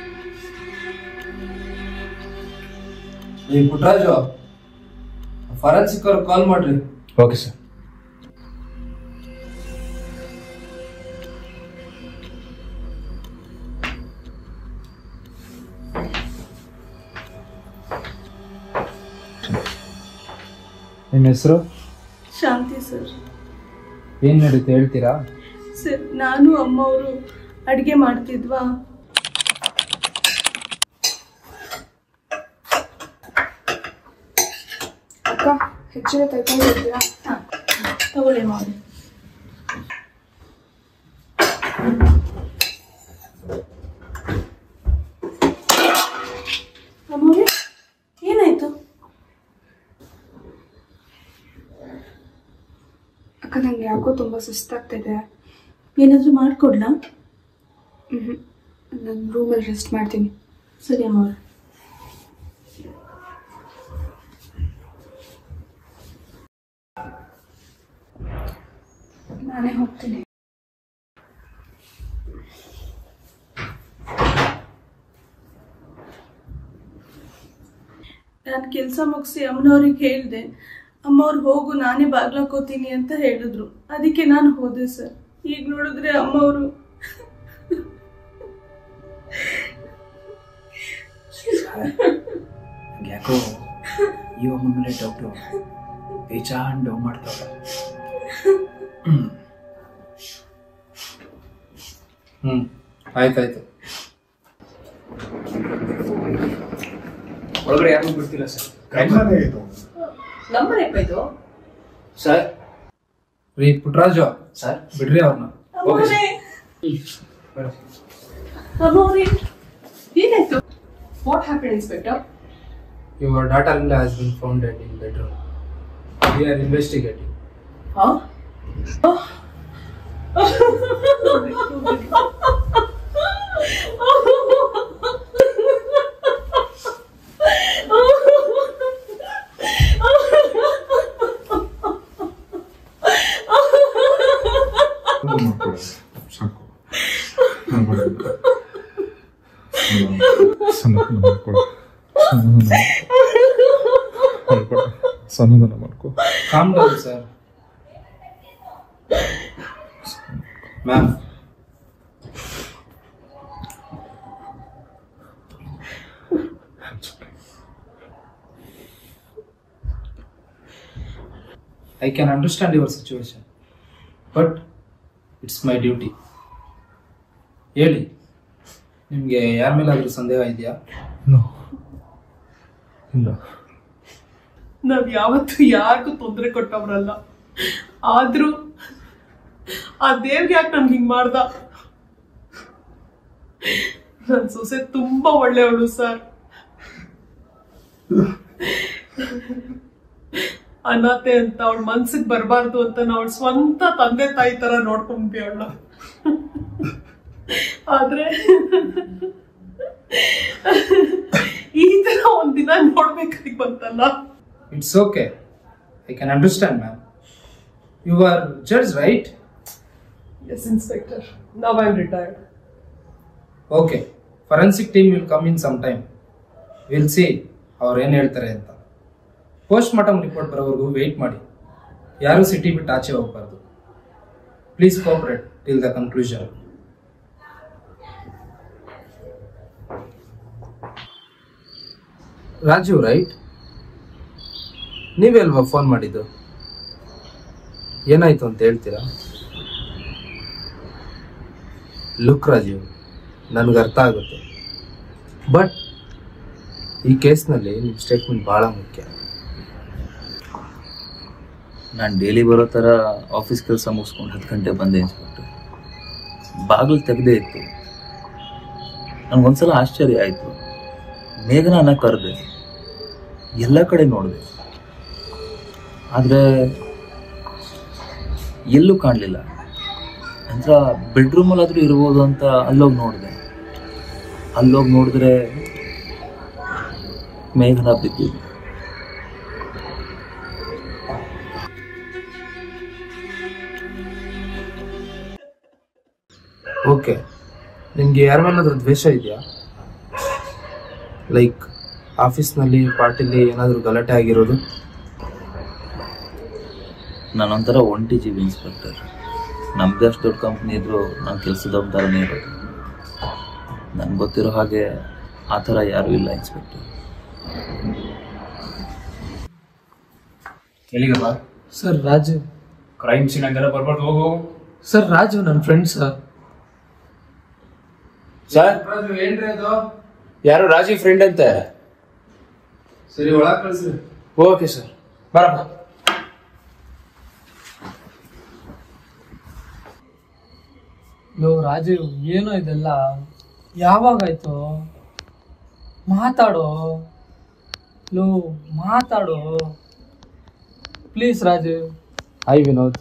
ಈ ಪುಟ್ರಾಜು ಫಾರೆನ್ಸಿಕ್ ಅವ್ರಿಗೆ ಕಾಲ್ ಮಾಡ್ರಿ ಓಕೆ ಸರ್ ನಿಮ್ಮ ಹೆಸರು ಶಾಂತಿ ಸರ್ ಏನು ನಡೀತು ಹೇಳ್ತೀರಾ ಸರ್ ನಾನು ಅಮ್ಮ ಅವರು ಅಡುಗೆ ಮಾಡ್ತಿದ್ವಾ ಅಕ್ಕ ಹೆಚ್ಚಿನ ತಗೊಂಡಿದ್ದೀರಾ ತಗೊಳ್ಳಿ ಮಾಡಿ ಅಮ್ಮವ್ರೆ ಏನಾಯ್ತು ಅಕ್ಕ ನಂಗೆ ಯಾಕೋ ತುಂಬ ಸುಸ್ತಾಗ್ತಿದೆ ಏನಾದರೂ ಮಾಡಿಕೊಡ್ಲಾ ನಾನು ರೂಮಲ್ಲಿ ರೆಸ್ಟ್ ಮಾಡ್ತೀನಿ ಸರಿ ಅಮ್ಮವ್ರೆ ನಾನೇ ಹೋಗ್ತೀನಿ ನಾನು ಕೆಲಸ ಮುಗಿಸಿ ಅಮ್ಮನವ್ರಿಗೆ ಹೇಳಿದೆ ಅಮ್ಮವ್ರು ಹೋಗು ನಾನೇ ಬಾಗ್ಲಾಕೋತೀನಿ ಅಂತ ಹೇಳಿದ್ರು ಅದಕ್ಕೆ ನಾನು ಹೋದೆ ಸರ್ ಈಗ ನೋಡಿದ್ರೆ ಅಮ್ಮವರು ನಂಗೆ ಯಾಕೋ ಈ ಒಮ್ಮೆ ಮೇಲೆ ಡೌಟು ಬೇಜಾನ್ ಡೌ ಮಾಡ್ತಾವೆ ಹ್ಮ್ ಆಯ್ತಾಯ್ತು ಒಳಗಡೆ ಯಾರು ಬಿಡ್ತಿಲ್ಲ ಸರ್ ನಂಬರ್ ಯಾಕಾಯ್ತು ಸರ್ ರೀ ಪುಟ್ರಾಜು ಸರ್ ಬಿಡ್ರಿ ಅವ್ರನ್ನ ಅಮ್ಮವ್ರೆ ಅಮ್ಮವ್ರೆ ಏನಾಯ್ತು what happen inspector your daughter in has been founded in bedroom we are investigating ಸಾಕು ಸಮಾಧಾನ ಮಾಡ್ಕೊಳ ಸಮಾಧಾನ ಮಾಡ್ಕೊ calm down sir ma'am I can understand your situation but it's my duty ಹೇಳಿ ನಿಮಗೆ ಯಾರ ಮೇಲಾದರೂ ಸಂದೇಹ ಇದೆಯಾ ನೋ ಇಲ್ಲ ನಾವ್ ಯಾವತ್ತೂ ಯಾರಿಗೂ ತೊಂದರೆ ಕೊಟ್ಟವ್ರಲ್ಲ ಆದ್ರೂ ಆ ದೇವ್ಗೆ ಯಾಕೆ ನನ್ಗೆ ಹಿಂಗ್ ಮಾಡ್ದ ನನ್ ಸೊಸೆ ತುಂಬಾ ಒಳ್ಳೆಯವಳು ಸರ್ ಅನಾಥೆ ಅಂತ ಅವಳ ಮನ್ಸಿಗೆ ಬರಬಾರ್ದು ಅಂತ ನಾವು ಅವಳ ಸ್ವಂತ ತಂದೆ ತಾಯಿ ತರ ನೋಡ್ಕೊಂಡ್ವಿ ಅವಳ ಆದ್ರೆ ಈ ತರ ಒಂದಿನ ನೋಡ್ಬೇಕಾಗಿ ಬಂತಲ್ಲ it's okay I can understand ma'am you are judge right yes inspector ನಾವ್ I retired okay forensic team will come in some time will see ಅವ್ರು ಏನು ಹೇಳ್ತಾರೆ ಅಂತ ಪೋಸ್ಟ್ ಮಾರ್ಟಮ್ ರಿಪೋರ್ಟ್ ಬರೋವರೆಗೂ ವೆಯ್ಟ್ ಮಾಡಿ ಯಾರೂ ಸಿಟಿ ಬಿಟ್ಟು ಆಚೆ ಹೋಗ್ಬಾರ್ದು please cooperate till the conclusion Raju right ನೀವೇ ಅಲ್ವಾ ಫೋನ್ ಮಾಡಿದ್ದು ಏನಾಯ್ತು ಅಂತ ಹೇಳ್ತೀರಾ ಲುಕ್ ರಾಜೀವ್ ನನಗೆ ಅರ್ಥ ಆಗುತ್ತೆ ಬಟ್ ಈ ಕೇಸ್ನಲ್ಲಿ ನಿಮ್ಮ ಸ್ಟೇಟ್ಮೆಂಟ್ ಭಾಳ ಮುಖ್ಯ ನಾನು ಡೈಲಿ ಬರೋ ಥರ ಆಫೀಸ್ ಕೆಲಸ ಮುಗಿಸ್ಕೊಂಡು ಹತ್ತು ಗಂಟೆ ಬಂದೆ ಇನ್ಸ್ಪೆಕ್ಟರ್ ಬಾಗಿಲು ತೆಗೆದೇ ಇತ್ತು ನನಗೊಂದ್ಸಲ ಆಶ್ಚರ್ಯ ಆಯಿತು ಮೇಘನ ಕರೆದೆ ಎಲ್ಲ ಕಡೆ ನೋಡಿದೆ ಆದರೆ ಎಲ್ಲೂ ಕಾಣಲಿಲ್ಲ ನಂತರ ಬೆಡ್ರೂಮಲ್ಲಾದರೂ ಇರ್ಬೋದು ಅಂತ ಅಲ್ಲೋಗಿ ನೋಡಿದೆ ಅಲ್ಲೋಗಿ ನೋಡಿದ್ರೆ ಮೇಘನ ಬಿದ್ದಿದ್ದು ಓಕೆ ನಿಮಗೆ ಯಾರ ಮೇಲಾದ್ರೂ ದ್ವೇಷ ಇದೆಯಾ ಲೈಕ್ ಆಫೀಸ್ನಲ್ಲಿ ಪಾರ್ಟಿಲಿ ಏನಾದರೂ ಗಲಾಟೆ ಆಗಿರೋದು ನಾನೊಂಥರ ಒಂಟಿ ಜೀವಿ ಇನ್ಸ್ಪೆಕ್ಟರ್ ನಮ್ದೇ ಅಷ್ಟು ದೊಡ್ಡ ಕಂಪ್ನಿ ಇದ್ರು ನಾನು ಕೆಲಸದವ್ರ ಥರನೇ ಇರೋದು ನನ್ಗೆ ಗೊತ್ತಿರೋ ಹಾಗೆ ಆ ಥರ ಯಾರೂ ಇಲ್ಲ ಇನ್ಸ್ಪೆಕ್ಟರ್ ಎಲ್ಲಿಗಪ್ಪ ಸರ್ ರಾಜು ಕ್ರೈಮ್ ಸೀನ್ ಹಂಗೆಲ್ಲ ಬರ್ಬಾರ್ದು ಹೋಗು ಸರ್ ರಾಜು ನನ್ನ ಫ್ರೆಂಡ್ ಸರ್ ಸರ್ ಏನ್ರಿ ಅದು ಯಾರು ರಾಜಿ ಫ್ರೆಂಡ್ ಅಂತೆ ಸರಿ ಒಳಗೆ ಕಳಿಸ್ರಿ ಓಕೆ ಸರ್ ಬರಪ್ಪ ಲೋ ರಾಜು ಏನೋ ಇದೆಲ್ಲ ಯಾವಾಗಾಯ್ತು ಮಾತಾಡೋ ಲೋ ಮಾತಾಡೋ ಪ್ಲೀಸ್ ರಾಜು ಹಾಯ್ ವಿನೋದ್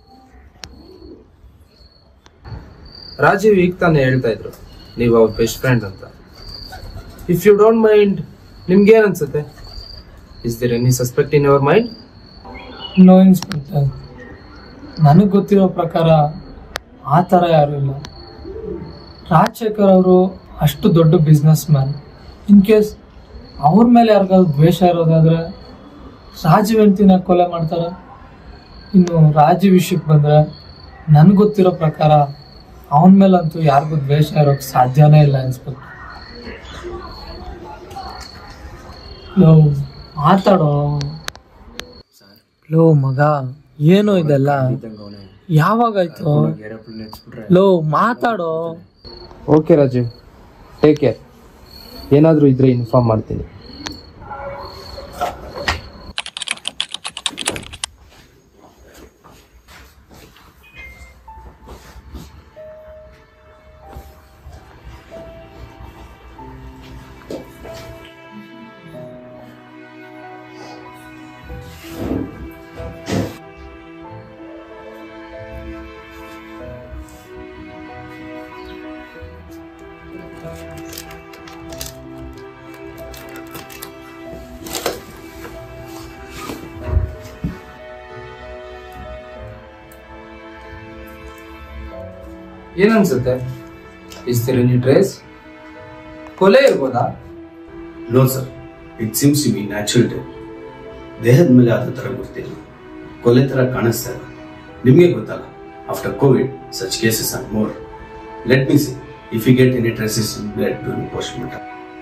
ರಾಜೀವ್ ಈಗ ತಾನೇ ಹೇಳ್ತಾ ಇದ್ರು ನೀವು ಅವ್ರ ಬೆಸ್ಟ್ ಫ್ರೆಂಡ್ ಅಂತ ಇಫ್ ಯು ಡೋಂಟ್ ಮೈಂಡ್ ನಿಮ್ಗೆ ಏನ್ ಅನ್ಸುತ್ತೆ is there any suspect in your mind no inspector ನನಗೆ ಗೊತ್ತಿರೋ ಪ್ರಕಾರ ಆ ಥರ ಯಾರೂ ಇಲ್ಲ ರಾಜಶೇಖರ್ ಅವರು ಅಷ್ಟು ದೊಡ್ಡ ಬಿಸ್ನೆಸ್ ಮ್ಯಾನ್ ಇನ್ ಕೇಸ್ ಅವ್ರ ಮೇಲೆ ಯಾರಿಗಾದ್ರು ದ್ವೇಷ ಇರೋದಾದ್ರೆ ರಾಜೀವ್ ಹೆಂಡ್ತಿನ ಕೊಲೆ ಮಾಡ್ತಾರೆ ಇನ್ನು ರಾಜೀವ್ ವಿಷಯಕ್ಕೆ ಬಂದರೆ ನನಗೆ ಗೊತ್ತಿರೋ ಪ್ರಕಾರ ಅವನ ಮೇಲಂತೂ ಯಾರಿಗೂ ದ್ವೇಷ ಇರೋಕ್ಕೆ ಸಾಧ್ಯನೇ ಇಲ್ಲ ಇನ್ಸ್ಪೆಕ್ಟರ್ ಲೋ ಮಾತಾಡೋ ಲೋ ಮಗ ಏನು ಇದೆಲ್ಲ ಯಾವಾಗಾಯ್ತು ಲೋ ಮಾತಾಡೋ ಓಕೆ ರಾಜೀವ್ ಟೇಕ್ ಕೇರ್ ಏನಾದರೂ ಇದ್ರೆ ಇನ್ಫಾರ್ಮ್ ಮಾಡ್ತೀನಿ ಏನನ್ಸುತ್ತೆ ಇಸ್ ದೇರ್ ಎನಿ ಟ್ರೇಸ್ ಕೊಲೆ ಇರ್ಬೋದಾ no sir it seems to be natural death ದೇಹದ ಮೇಲೆ ಆದ ಥರ ಗೊತ್ತಿಲ್ಲ ಕೊಲೆ ಥರ ಕಾಣಿಸ್ತಾ ಇಲ್ಲ ನಿಮಗೆ ಗೊತ್ತಲ್ಲ after Covid such cases are more let me see if you get any traces in blood during post mortem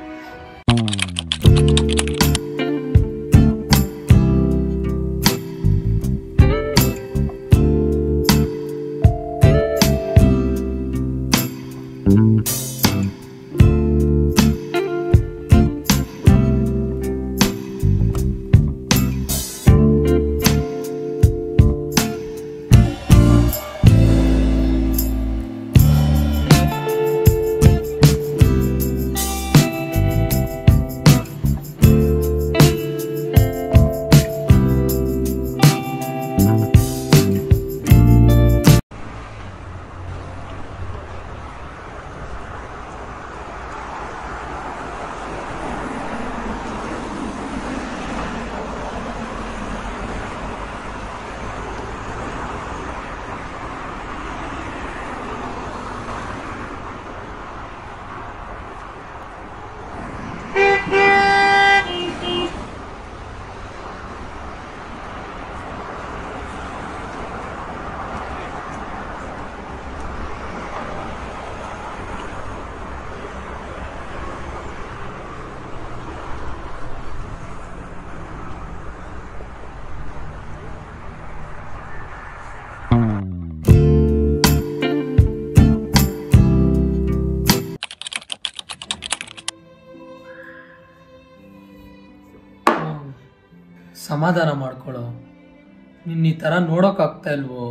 ಸಮಾಧಾನ ಮಾಡ್ಕೊಳ್ಳೋ ನಿನ್ನ ಈ ಥರ ನೋಡೋಕ್ಕಾಗ್ತಾ ಇಲ್ವೋ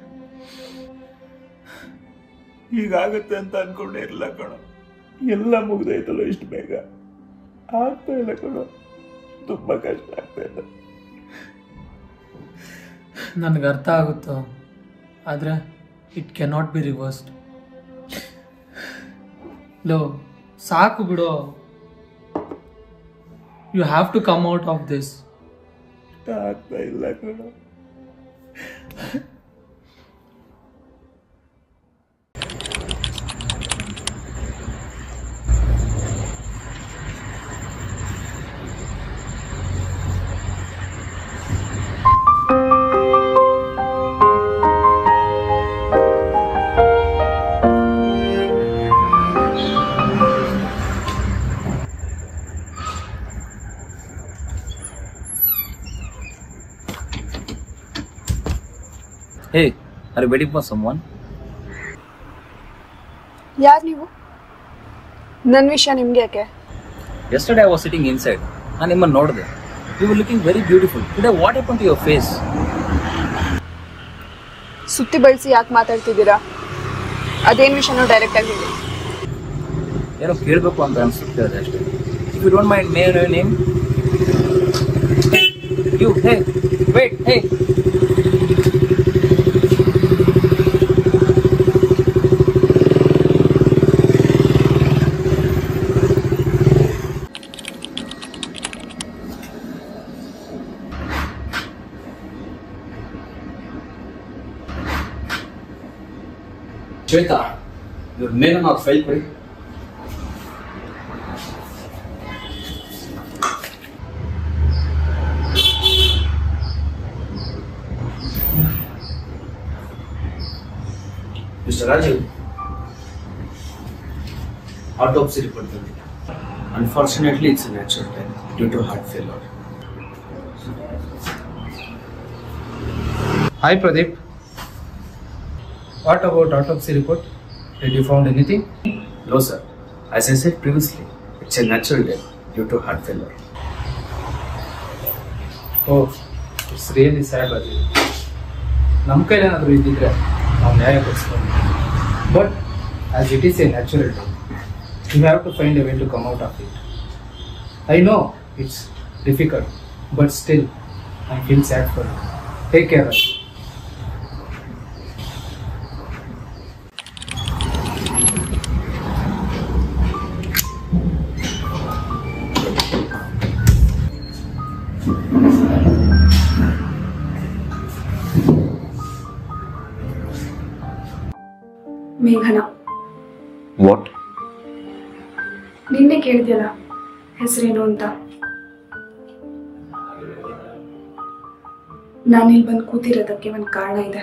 ಹೀಗಾಗತ್ತೆ ಅಂತ ಅನ್ಕೊಂಡೇ ಇರಲ್ಲ ಕಣ ಎಲ್ಲ ಮುಗ್ದೈತಲ್ಲ ಇಷ್ಟು ಬೇಗ ಆಗ್ತಾ ಇಲ್ಲ ಕಣ ತುಂಬಾ ಕಷ್ಟ ಆಗ್ತಾ ಇದೆ ನನಗೆ ಅರ್ಥ ಆಗುತ್ತೋ ಆದರೆ ಇಟ್ ಕೆನಾಟ್ ಬಿ ರಿವರ್ಸ್ಡ್ ಲೋ ಸಾಕು ಬಿಡೋ you have to come out of this ಆಗ್ತಾ ಇಲ್ಲ ಕಣ are waiting for someone ಯಾರು ನೀವು ನನ್ನ ವಿಷಯ ನಿಮ್ಗೆ ಯಾಕೆ yesterday I was sitting inside ನಾನು ನಿಮ್ಮನ್ನು ನೋಡಿದೆ you will looking very beautiful today what happen to your face ಸುತ್ತಿ ಬಳಸಿ ಯಾಕೆ ಮಾತಾಡ್ತಿದ್ದೀರಾ ಅದೇನು ವಿಷಯನೋ ಡೈರೆಕ್ಟ್ ಆಗಿ ಹೇಳಿ ಏನೋ ಕೇಳಬೇಕು ಅಂತ ಅನ್ಸುತ್ತೆ ಅದೇ ಅಷ್ಟೇ if you don't mind may know name you hey wait hey Shweta ಇವ್ರ ಮೇಲೆ ನಾವು ಫೈಲ್ ಕೊಡಿ ಮಿಸ್ಟರ್ ರಾಜೀವ್ ಆಟೋಪ್ಸಿ ರಿಪೋರ್ಟ್ ಬಂದಿದೆ unfortunately it's natural time due to heart failure Hi Pradeep. What about autopsy report? Did you found anything? No, sir. As I said previously, it's a natural death due to heart failure. Oh, it's really sad Rajeev. ನಮ್ಮ ಕೈಲೇನಾದರೂ ಇದ್ದಿದ್ರೆ ನಾವು ನ್ಯಾಯ ಕೊಡಿಸ್ಕೊಂಡು but as it is a natural death you have to find a way to come out of it I know it's difficult but still I feel sad for take care of ಮೇಘನ what ನಿನ್ನೆ ಕೇಳಿದ್ಯಲ್ಲ ಹೆಸರೇನು ಅಂತ ನಾನಿಲ್ಲಿ ಬಂದು ಕೂತಿರೋದಕ್ಕೆ ಒಂದು ಕಾರಣ ಇದೆ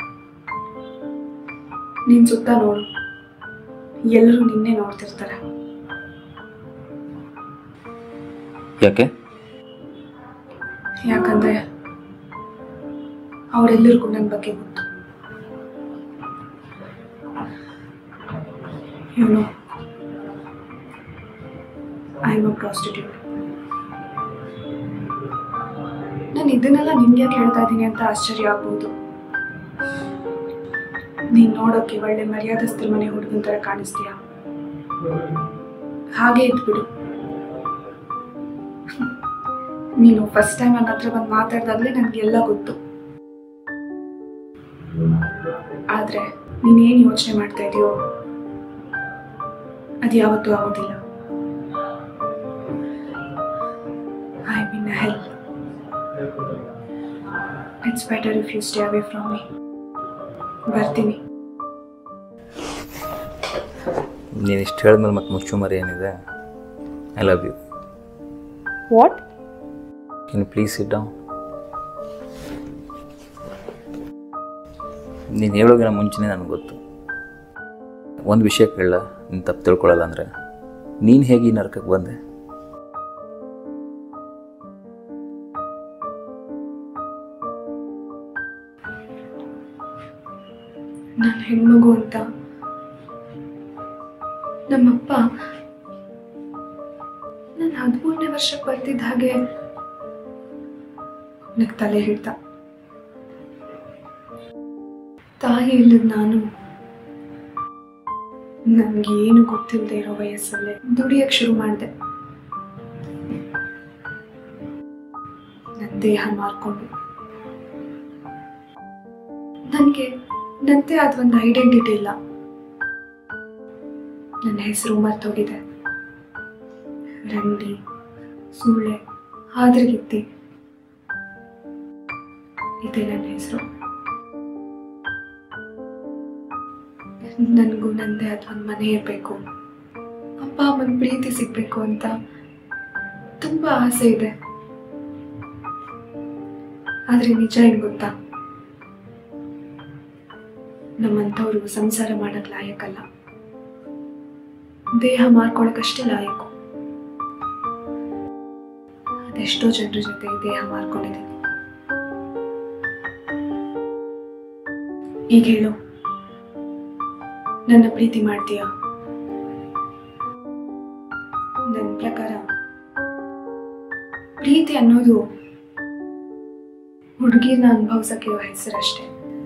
ನಿನ್ ಸುತ್ತ ನೋಡು ಎಲ್ಲರೂ ನಿನ್ನೆ ನೋಡ್ತಿರ್ತಾರೆ ಯಾಕೆ ಯಾಕಂದ್ರೆ ಅವರೆಲ್ಲರಿಗೂ ನನ್ನ ಬಗ್ಗೆ ಗೊತ್ತು ಇವನು ಐ ಎಮ್ ಅ ಪ್ರಾಸ್ಟಿಟ್ಯೂಟ್ ನಾನು ಇದನ್ನೆಲ್ಲ ನಿನ್ಗೆ ಯಾಕೆ ಹೇಳ್ತಾ ಇದ್ದೀನಿ ಅಂತ ಆಶ್ಚರ್ಯ ಆಗ್ಬೋದು ನೀನ್ ನೋಡೋಕೆ ಒಳ್ಳೆ ಮರ್ಯಾದಸ್ತ್ರ ಮನೆ ಹುಡುಗನ ಥರ ಕಾಣಿಸ್ತೀಯ ಹಾಗೆ ಇದ್ಬಿಡು ನೀನು ಫಸ್ಟ್ ಟೈಮ್ ನನ್ನ ಹತ್ರ ಬಂದು ಮಾತಾಡ್ದಾಗ್ಲೇ ನನಗೆಲ್ಲ ಗೊತ್ತು ಆದ್ರೆ ನೀನೇನು ಯೋಚನೆ ಮಾಡ್ತಾ ಇದೆಯೋ ಅದು ಯಾವತ್ತೂ ಆಗೋದಿಲ್ಲ I mean hell it's better if you stay away from me ಬರ್ತೀನಿ ನೀನು ಇಷ್ಟು ಹೇಳಿದ್ಮೇಲೆ ಮತ್ತೆ ಮುಚ್ಚುಮರಿ ಏನಿದೆ I love you what can please sit down ನೀನು ಹೇಳೋಗಿನ ಮುಂಚೆನೇ ನನಗೆ ಗೊತ್ತು ಒಂದು ವಿಷಯ ಕೇಳಲ್ಲ ನೀನು ತಪ್ಪು ತಿಳ್ಕೊಳ್ಳಲ್ಲ ಅಂದರೆ ನೀನು ಹೇಗೆ ಈ ನರಕಕ್ಕೆ ಬಂದೆ ನಾನು ಹೆಣ್ಮಗು ಅಂತ ನಮ್ಮಪ್ಪ ನಾನು ಹದಿಮೂರನೇ ವರ್ಷಕ್ಕೆ ಬರ್ತಿದ್ದ ಹಾಗೆ ನನಗೆ ತಲೆ ಹಿಡ್ದ ತಾಯಿ ಇಲ್ಲದ ನಾನು ನನಗೆ ಏನು ಗೊತ್ತಿಲ್ಲದೆ ಇರೋ ವಯಸ್ಸಲ್ಲೇ ದುಡಿಯಕ್ಕೆ ಶುರು ಮಾಡಿದೆ ನನ್ನ ದೇಹ ಮಾರ್ಕೊಂಡು ನನಗೆ ನನ್ನದೇ ಆದ ಒಂದು ಐಡೆಂಟಿಟಿ ಇಲ್ಲ ನನ್ನ ಹೆಸರು ಮರ್ತೋಗಿದೆ ರಂಡಿ ಸೂಳೆ ಹಾದ್ರಗಿತ್ತಿ ಇದೇ ನನ್ನ ಹೆಸರು ನನಗೂ ನಂದೇ ಆದ ಒಂದು ಮನೆ ಇರಬೇಕು ಅಪ್ಪ ಅಮ್ಮನ ಪ್ರೀತಿ ಸಿಗ್ಬೇಕು ಅಂತ ತುಂಬಾ ಆಸೆ ಇದೆ ಆದ್ರೆ ನಿಜ ಏನ್ ಗೊತ್ತಾ ನಮ್ಮಂಥವ್ರು ಸಂಸಾರ ಮಾಡಕ್ ಲಾಯಕಲ್ಲ ದೇಹ ಮಾರ್ಕೊಳಕಷ್ಟೇ ಲಾಯಕು ಅದೆಷ್ಟೋ ಜನರ ಜೊತೆ ದೇಹ ಮಾರ್ಕೊಂಡಿದ್ದೀನಿ ಈಗ ಹೇಳು ನನ್ನ ಪ್ರೀತಿ ಮಾಡ್ತೀಯಾ ನನ್ನ ಪ್ರಕಾರ ಪ್ರೀತಿ ಅನ್ನೋದು ಹುಡುಗಿರ್ನ ಅನುಭವಿಸಕ್ಕಿರೋ ಹೆಸರಷ್ಟೇ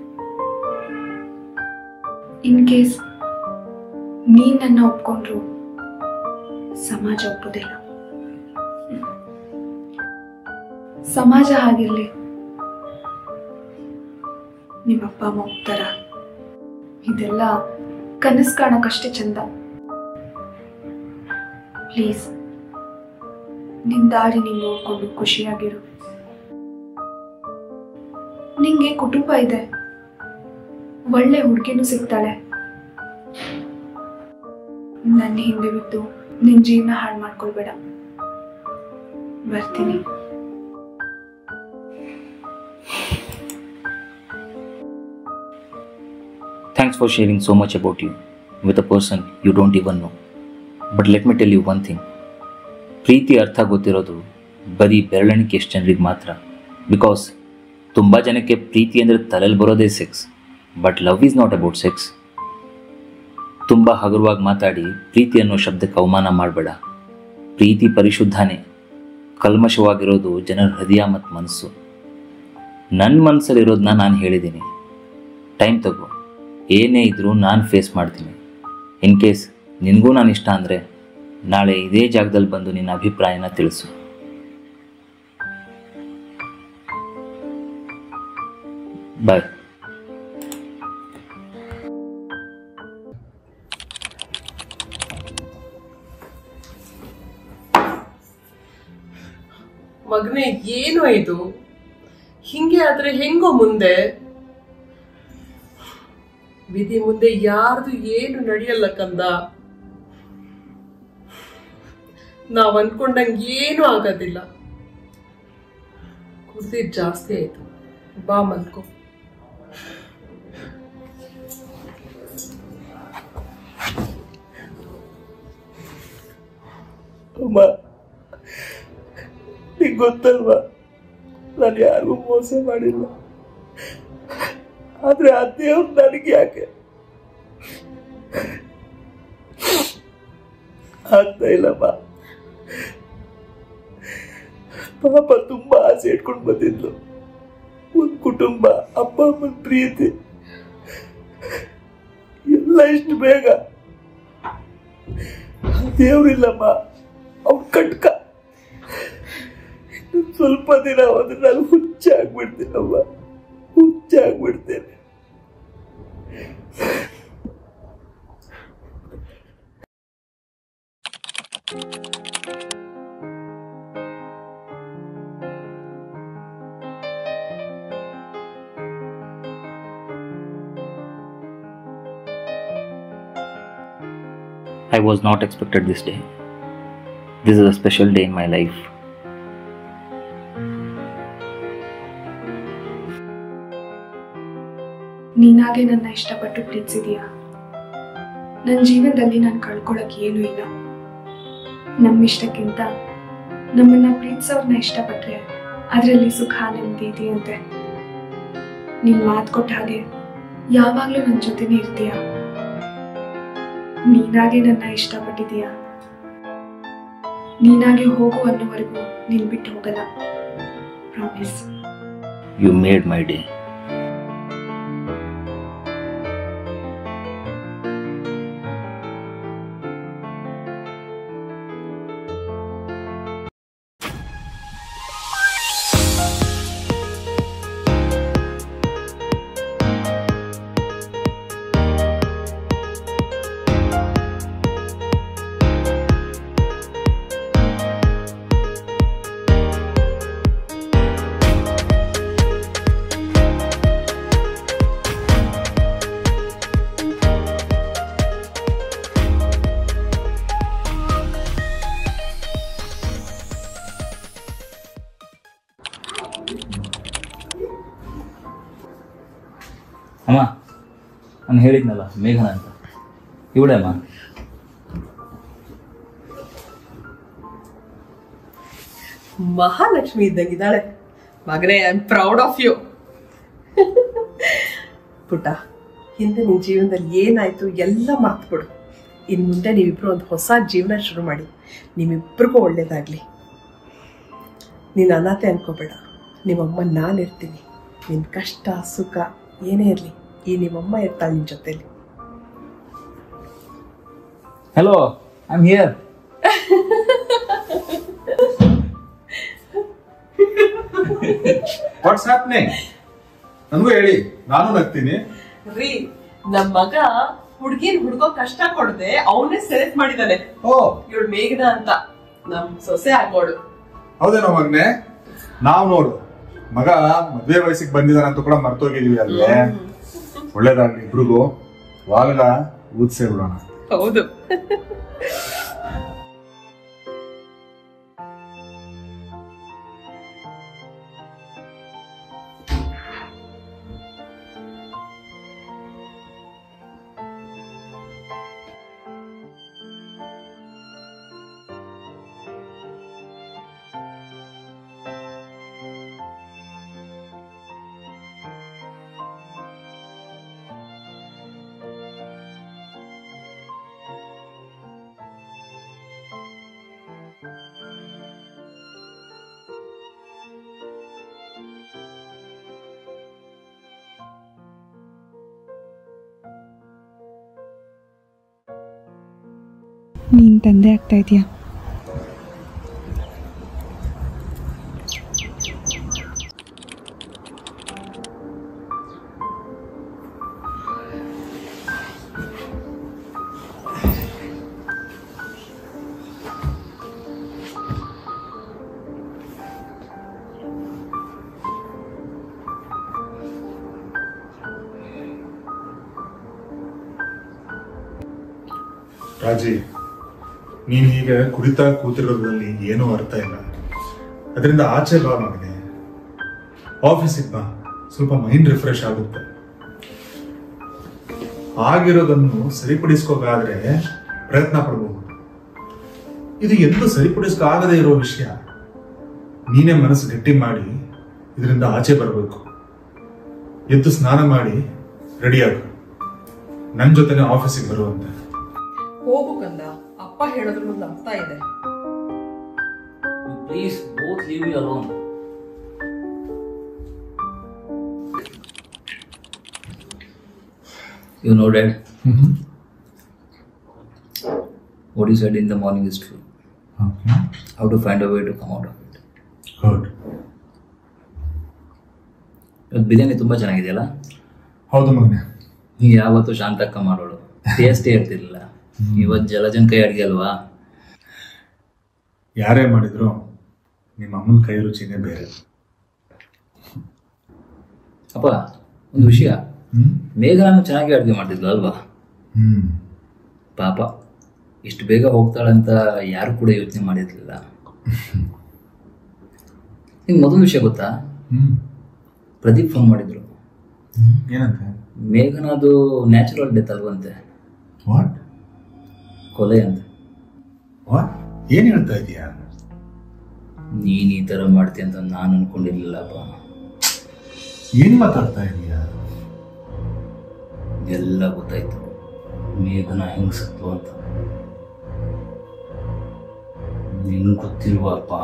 ಇನ್ ಕೇಸ್ ನೀನ್ ನನ್ನ ಒಪ್ಕೊಂಡ್ರು ಸಮಾಜ ಒಪ್ಪೋದಿಲ್ಲ ಸಮಾಜ ಹಾಗಿರ್ಲಿ ನಿಮ್ಮ ಅಪ್ಪ ಅಮ್ಮ ಒಪ್ತಾರ ಇದೆಲ್ಲ ಕನಸು ಕಾಣಕ್ಕಷ್ಟೇ ಚಂದ ಪ್ಲೀಸ್ ನಿನ್ ದಾರಿ ನೀನ್ ನೋಡ್ಕೊಂಡು ಖುಷಿಯಾಗಿರು ನಿಂಗೆ ಕುಟುಂಬ ಇದೆ ಒಳ್ಳೆ ಹುಡುಗಿನೂ ಸಿಗ್ತಾಳೆ ನನ್ನ ಹಿಂದೆ ಬಿದ್ದು ನಿನ್ ಜೀವನ ಹಾಳು ಮಾಡ್ಕೊಳ್ಬೇಡ ಬರ್ತೀನಿ Thanks for sharing so much about you with a person you don't even know. But let me tell you one thing ಪ್ರೀತಿ ಅರ್ಥ ಗೊತ್ತಿರೋದು ಬರೀ ಬೆರಳೆಣಿಕೆ ಎಷ್ಟು ಜನರಿಗೆ ಮಾತ್ರ ಬಿಕಾಸ್ ತುಂಬ ಜನಕ್ಕೆ ಪ್ರೀತಿ ಅಂದರೆ ತಲೆಯಲ್ಲಿ ಬರೋದೇ sex but love is not about sex ತುಂಬ ಹಗುರವಾಗಿ ಮಾತಾಡಿ ಪ್ರೀತಿ ಅನ್ನೋ ಶಬ್ದಕ್ಕೆ ಅವಮಾನ ಮಾಡಬೇಡ ಪ್ರೀತಿ ಪರಿಶುದ್ಧನೇ ಕಲ್ಮಶವಾಗಿರೋದು ಜನರ ಹೃದಯ ಮತ್ತು ಮನಸ್ಸು ನನ್ನ ಮನಸ್ಸಲ್ಲಿರೋದನ್ನ ನಾನು ಹೇಳಿದ್ದೀನಿ ಟೈಮ್ ತಗೋ ಏನೇ ಇದ್ರೂ ನಾನು ಫೇಸ್ ಮಾಡ್ತೀನಿ ಇನ್ ಕೇಸ್ ನಿನಗೂ ನಾನು ಇಷ್ಟ ಅಂದರೆ ನಾಳೆ ಇದೇ ಜಾಗದಲ್ಲಿ ಬಂದು ನಿನ್ನ ಅಭಿಪ್ರಾಯನ ತಿಳಿಸು ಬಾಯ್ ಮಗನೇ ಏನು ಇದು ಹಿಂಗೆ ಆದ್ರೆ ಹೆಂಗೋ ಮುಂದೆ ವಿಧಿ ಮುಂದೆ ಯಾರ್ದು ಏನು ನಡೆಯಲ್ಲ ಕಂದ ನಾವ್ ಅನ್ಕೊಂಡಂಗ್ ಏನು ಆಗೋದಿಲ್ಲ ಕುಡ್ದಿದ್ ಜಾಸ್ತಿ ಆಯ್ತು ಬಾ ಮಲ್ಕೋ ಅಮ್ಮ ನಿಂಗೆ ಗೊತ್ತಲ್ವಾ ನಾನು ಯಾರಿಗೂ ಮೋಸ ಮಾಡಿಲ್ಲ ಆದ್ರೆ ಆ ದೇವ್ರು ನನಗೆ ಯಾಕೆ ಆಗ್ತಾ ಇಲ್ಲಮ್ಮ ಪಾಪ ತುಂಬಾ ಆಸೆ ಇಟ್ಕೊಂಡು ಬಂದಿದ್ಲು ಒಂದ್ ಕುಟುಂಬ ಅಪ್ಪ ಅಮ್ಮನ ಪ್ರೀತಿ ಎಲ್ಲ ಇಷ್ಟು ಬೇಗ ದೇವ್ರಿಲ್ಲಮ್ಮ ಅವ್ನ್ ಕಟ್ಕ ಇನ್ನೊಂದ್ ಸ್ವಲ್ಪ ದಿನ ಹೋದ್ರೆ ನಾನು ಹುಚ್ಚ ಆಗ್ಬಿಡ್ತೀನಮ್ಮ ಹುಚ್ಚ ಆಗ್ಬಿಡ್ತೇನೆ I was not expected this day. This is a special day in my life. ನೀನಾಗೆ ನನ್ನ ಇಷ್ಟಪಟ್ಟು ಪ್ರೀತಿಸಿದೀಯಾ ನನ್ನ ಜೀವನದಲ್ಲಿ ನಾನು ಕಳ್ಕೊಳಕ್ ಏನೂ ಇಲ್ಲ ನಮ್ಮ ಇಷ್ಟಕ್ಕಿಂತ ನಮ್ಮನ್ನ ಪ್ರೀತಿಸೋರ್ನ ಇಷ್ಟಪಟ್ರೆ ಅದರಲ್ಲಿ ಸುಖ ನೆಮ್ಮದಿ ಇದೆಯಂತೆ ನೀನ್ ಮಾತು ಕೊಟ್ಟ ಹಾಗೆ ಯಾವಾಗ್ಲೂ ನನ್ನ ಜೊತೆನೇ ಇರ್ತೀಯ ನೀನಾಗೆ ನನ್ನ ಇಷ್ಟಪಟ್ಟಿದೀಯ ನೀನಾಗೆ ಹೋಗು ಅನ್ನೋವರೆಗೂ ನಿನ್ ಬಿಟ್ಟು ಹೋಗಲ್ಲ promise You made my day. ಅಮ್ಮ ನಾನು ಹೇಳಿದ್ನಲ್ಲ ಮೇಘನ ಅಂತ ಇವಳೆ ಅಮ್ಮ ಮಹಾಲಕ್ಷ್ಮಿ ಇದ್ದಂಗಿದ್ದಾಳೆ ಮಗನೇ I am proud of you ಪುಟ್ಟ ಹಿಂದೆ ನಿನ್ ಜೀವನದಲ್ಲಿ ಏನಾಯ್ತು ಎಲ್ಲ ಮರ್ತ್ಬಿಡು ಇನ್ ಮುಂದೆ ನೀವಿಬ್ರು ಒಂದು ಹೊಸ ಜೀವನ ಶುರು ಮಾಡಿ ನಿಮ್ಮಿಬ್ರಿಗೂ ಒಳ್ಳೇದಾಗ್ಲಿ ನೀನು ಅನಾಥೆ ಅನ್ಕೋಬೇಡ ನಿಮ್ಮಮ್ಮ ನಾನು ಇರ್ತೀನಿ ನಿನ್ನ ಕಷ್ಟ ಸುಖ ಏನೇ ಇರಲಿ ಈ ನಿಮ್ಮಮ್ಮ ಇರ್ತಾಳೆ ನಿನ್ನ ಜೊತೆಲಿ hello I am here what's happening ನನಗೂ ಹೇಳಿ ನಾನು ನಗ್ತೀನಿ ರೀ ನಮ್ ಮಗ ಹುಡ್ಗಿನ್ ಹುಡ್ಕೋ ಕಷ್ಟ ಕೊಡದೆ ಅವನೇ ಸೆಲೆಕ್ಟ್ ಮಾಡಿದಾನೆ ಓ ಇವಳು ಮೇಘನಾ ಅಂತ ನಮ್ ಸೊಸೆ ಆಗೋಳು ಹೌದೇನೋ ಮಗ್ನೆ ನಾವ್ ನೋಡು ಮಗ ಮದ್ವೆ ವಯಸ್ಸಿಗೆ ಬಂದಿದ್ದಾನೆ ಅಂತ ಕೂಡ ಮರ್ತೋಗಿದೀವಿ ಅಲ್ವೇ ಒಳ್ಳೇದಾಗ್ಲಿ ಇಬ್ರಿಗೂ ವಾಲ್ಗ ಊದ್ಸೇ ಬಿಡೋಣ ಹೌದು ನೀನು ತಂದೆ ಆಗ್ತಾ ಇದೆಯಾ ರಾಜಿ ನೀನ್ ಹೀಗೆ ಕುಡಿತಾ ಕೂತಿರೋದ್ರಲ್ಲಿ ಏನೂ ಅರ್ಥ ಇಲ್ಲ ಅದರಿಂದ ಆಚೆ ಬಾ ಮಗನೆ ಆಫೀಸಿಗೆ ಬಾ ಸ್ವಲ್ಪ ಮೈಂಡ್ ರಿಫ್ರೆಶ್ ಆಗುತ್ತೆ ಆಗಿರೋದನ್ನು ಸರಿಪಡಿಸ್ಕೋಗಾದ್ರೆ ಪ್ರಯತ್ನ ಪಡಬಹುದು ಇದು ಎಂದು ಸರಿಪಡಿಸ್ಕಾಗದೇ ಇರೋ ವಿಷಯ ನೀನೇ ಮನಸ್ಸು ಗಟ್ಟಿ ಮಾಡಿ ಇದರಿಂದ ಆಚೆ ಬರಬೇಕು ಎದ್ದು ಸ್ನಾನ ಮಾಡಿ ರೆಡಿಯಾಗು ನನ್ನ ಜೊತೆನೆ ಆಫೀಸಿಗೆ ಬರುವಂತೆ ಹೋಗು ಕಂದ ಅಪ್ಪ ಹೇಳಿದ್ರು ಒಂದು ಅರ್ಥ ಇದೆ please both leave you alone You know, Dad, what you said in the morning is true. How to find a way to come out of it. Good ಇವತ್ತು ಬಿರಿಯಾನಿ ತುಂಬ ಚೆನ್ನಾಗಿದೆಯಲ್ಲ ಹೌದು ಮಗನೆ ನೀ ಯಾವತ್ತೂ ಶಾಂತಕ್ಕ ಮಾಡೋಳು ಟೇಸ್ಟೇ ಇರ್ತಿರ್ಲಿಲ್ಲ ಇವತ್ತು ಜಲಜನ್ ಕೈ ಅಡುಗೆ ಅಲ್ವಾ ಯಾರೇ ಮಾಡಿದ್ರು ನಿಮ್ಮ ಅಮ್ಮನ ಕೈ ರುಚಿನೇ ಬೇರೆ ಅಪ್ಪ ಒಂದು ವಿಷಯ ಮೇಘನೂ ಚೆನ್ನಾಗಿ ಅಡುಗೆ ಮಾಡ್ತಿದ್ಲು ಅಲ್ವಾ ಹ್ಮ್ ಪಾಪ ಇಷ್ಟು ಬೇಗ ಹೋಗ್ತಾಳಂತ ಯಾರು ಕೂಡ ಯೋಚನೆ ಮಾಡಿರ್ಲಿಲ್ಲ ನಿಂಗೆ ಮೊದಲು ವಿಷಯ ಗೊತ್ತಾ ಹ್ಮ್ ಪ್ರದೀಪ್ ಫೋನ್ ಮಾಡಿದ್ರು ಏನಂತೆ ಮೇಘನದು ನ್ಯಾಚುರಲ್ ಡೆತ್ ಅಲ್ವಂತೆ ವಾಟ್ ಕೊಲೆ ಅಂತ ವಾಟ್ ಏನ್ ಹೇಳ್ತಾ ಇದೀಯಾ ನೀನ್ ಈ ತರ ಮಾಡ್ತೀಯ ಅಂತ ನಾನು ಅನ್ಕೊಂಡಿರ್ಲಿಲ್ಲಪ್ಪ ಏನ್ ಮಾತಾಡ್ತಾ ಇದೀಯಾ ಎಲ್ಲ ಗೊತ್ತಾಯ್ತು ಮೇಘನ ಹೆಂಗ್ ಸತ್ಲು ಅಂತ ನಿನ್ ಗೊತ್ತಿಲ್ವಪ್ಪ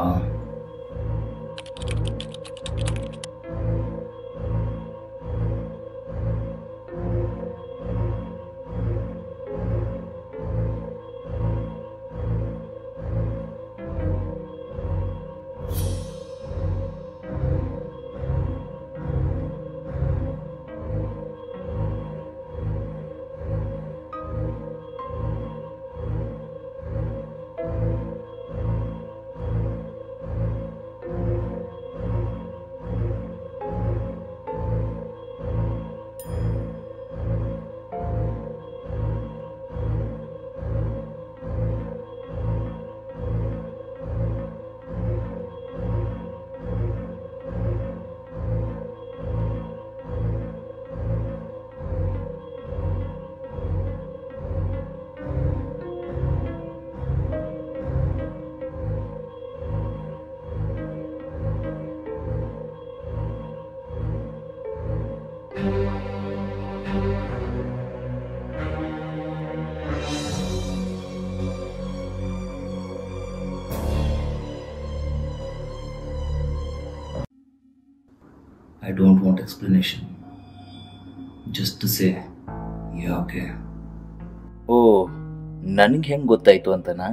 I don't want explanation just say ಯಾಕೆ ಓ ನನಗೆ ಹೆಂಗೆ ಗೊತ್ತಾಯ್ತು ಅಂತನಾ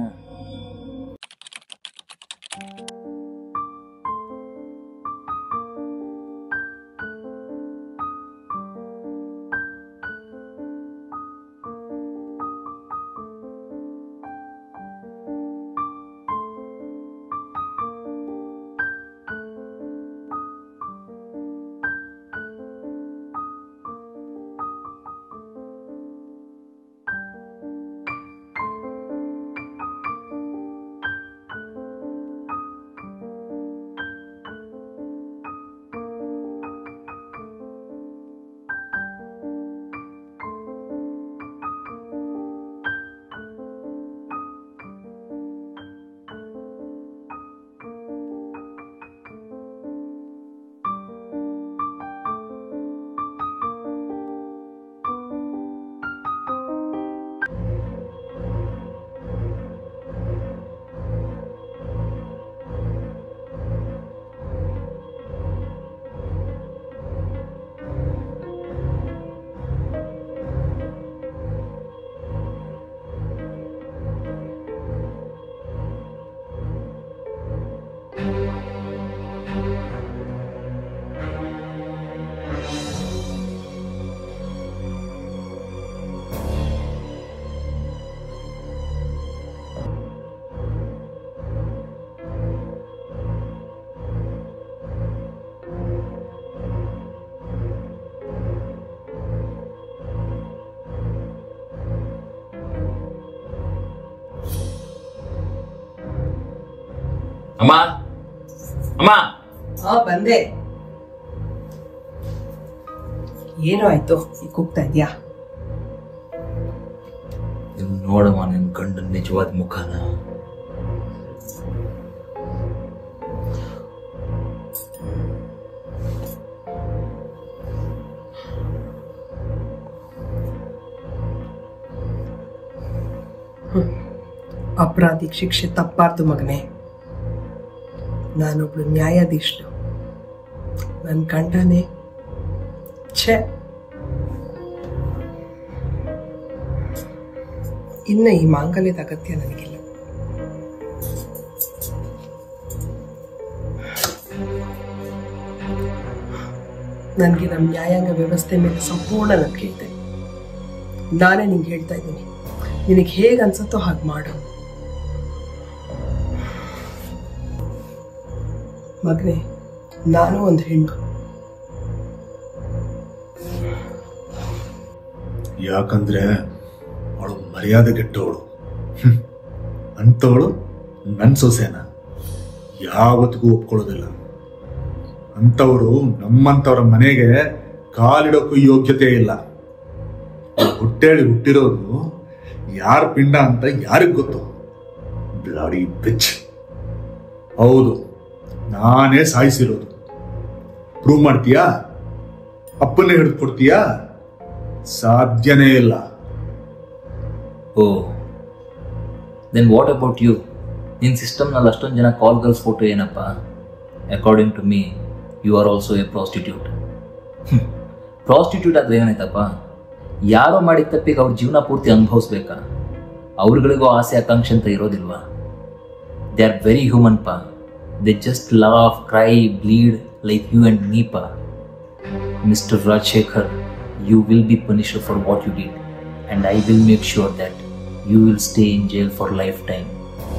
ಅಮ್ಮ ಅಮ್ಮ ಹಾ ಬಂದೆ ಏನೋ ಆಯ್ತು ಈಗ ಕೂಗ್ತಾ ಇದ್ಯಾ ನೀನು ನೋಡಮ್ಮ ನಿನ್ನ ಗಂಡನ ನಿಜವಾದ ಮುಖನ ಅಪರಾಧಿಗೆ ಶಿಕ್ಷೆ ತಪ್ಪಾರ್ದು ಮಗನೇ ನಾನೊಬ್ಳು ನ್ಯಾಯಾಧೀಶಳು ನನ್ನ ಗಂಡನೇ ಛೆ ಇನ್ನು ಈ ಮಾಂಗಲ್ಯದ ಅಗತ್ಯ ನನಗಿಲ್ಲ ನನಗೆ ನಮ್ಮ ನ್ಯಾಯಾಂಗ ವ್ಯವಸ್ಥೆ ಮೇಲೆ ಸಂಪೂರ್ಣ ನಂಬಿಕೆ ಇದೆ ನಾನೇ ನಿಂಗೆ ಹೇಳ್ತಾ ಇದ್ದೀನಿ ನಿನಗೆ ಹೇಗೆ ಅನ್ಸುತ್ತೋ ಹಾಗೆ ಮಾಡು ಮಗನೇ ನಾನು ಒಂದು ಹೆಣ್ಣು ಯಾಕಂದ್ರೆ ಅವಳು ಮರ್ಯಾದೆ ಕೆಟ್ಟವಳು ಹ್ಮ್. ಅಂಥವಳು ನನ್ನ ಸೊಸೆನ ಯಾವತ್ತಿಗೂ ಒಪ್ಕೊಳ್ಳೋದಿಲ್ಲ ಅಂಥವರು ನಮ್ಮಂಥವ್ರ ಮನೆಗೆ ಕಾಲಿಡೋಕ್ಕೂ ಯೋಗ್ಯತೆ ಇಲ್ಲ ಹುಟ್ಟೇಳಿ ಹುಟ್ಟಿರೋದು ಯಾರ ಪಿಂಡ ಅಂತ ಯಾರಿಗ್ ಗೊತ್ತು ಬ್ಲಾಡಿ ಬಿಚ್ ಹೌದು ನಾನೇ ಸಾಯಿಸಿರೋದು ಪ್ರೂವ್ ಮಾಡ್ತೀಯಾ ಅಪ್ಪನ್ನೇ ಹಿಡಿದು ಕೊಡ್ತೀಯಾ ಸಾಧ್ಯನೇ ಇಲ್ಲ oh then what about you ನಿನ್ನ ಸಿಸ್ಟಮ್ನಲ್ಲಿ ಅಷ್ಟೊಂದು ಜನ ಕಾಲ್ ಗರ್ಲ್ಸ್ ಫೋಟೋ ಏನಪ್ಪ according to me you are also a prostitute prostitute ಆದರೆ ಏನಾಯ್ತಪ್ಪ ಯಾರೋ ಮಾಡಿದ ತಪ್ಪಿಗೆ ಅವ್ರ ಜೀವನ ಪೂರ್ತಿ ಅನುಭವಿಸ್ಬೇಕಾ ಅವ್ರುಗಳಿಗೂ ಆಸೆ ಆಕಾಂಕ್ಷೆ ಅಂತ ಇರೋದಿಲ್ವಾ ದೇ ಆರ್ ವೆರಿ ಹ್ಯೂಮನ್ ಪಾ they just laugh cry bleed like you and me ಪಾ Mr. Rajshekhar, you will be punished for what you did, and I will make sure that you will stay in jail for lifetime.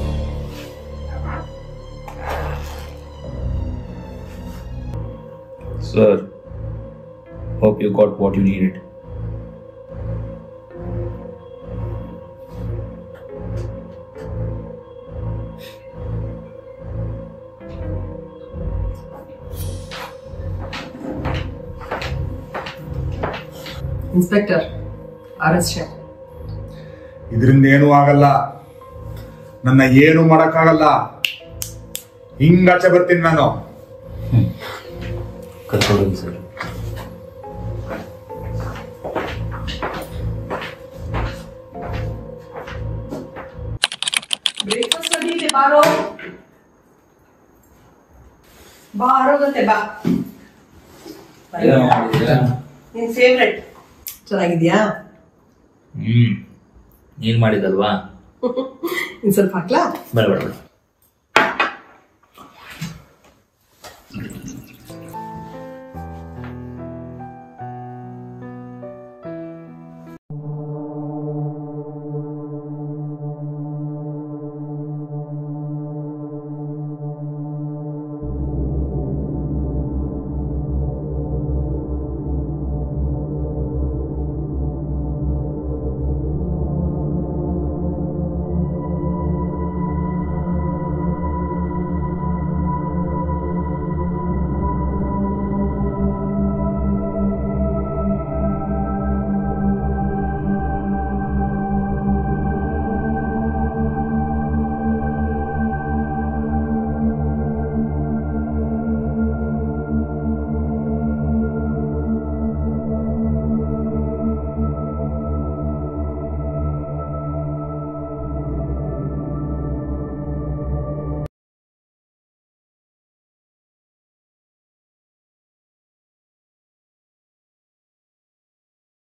Sir, hope you got what you needed. Inspector arrest ಇದರಿಂದ ಏನೂ ಆಗಲ್ಲ ನನ್ನ ಏನು ಮಾಡಕ್ಕಾಗಲ್ಲ ಹಿಂಗಾಚೆ ಬರ್ತೀನಿ ನಾನು ಕರ್ಕೊಳ್ಳಿ sir breakfast ready ಇದೆ ಬಾರೋ ಬಾರೋ ಗೊತ್ತೆ ಬಾ ನಿನ್ ಫೇವ್ರೆಟ್ ಚೆನ್ನಾಗಿದ್ಯಾ ಹ್ಮ್ ನೀನ್ ಮಾಡಿದಲ್ವಾ ಇನ್ ಸ್ವಲ್ಪ ಹಾಕ್ಲಾ ಬೇಡ ಬೇಡ ಬೇಡ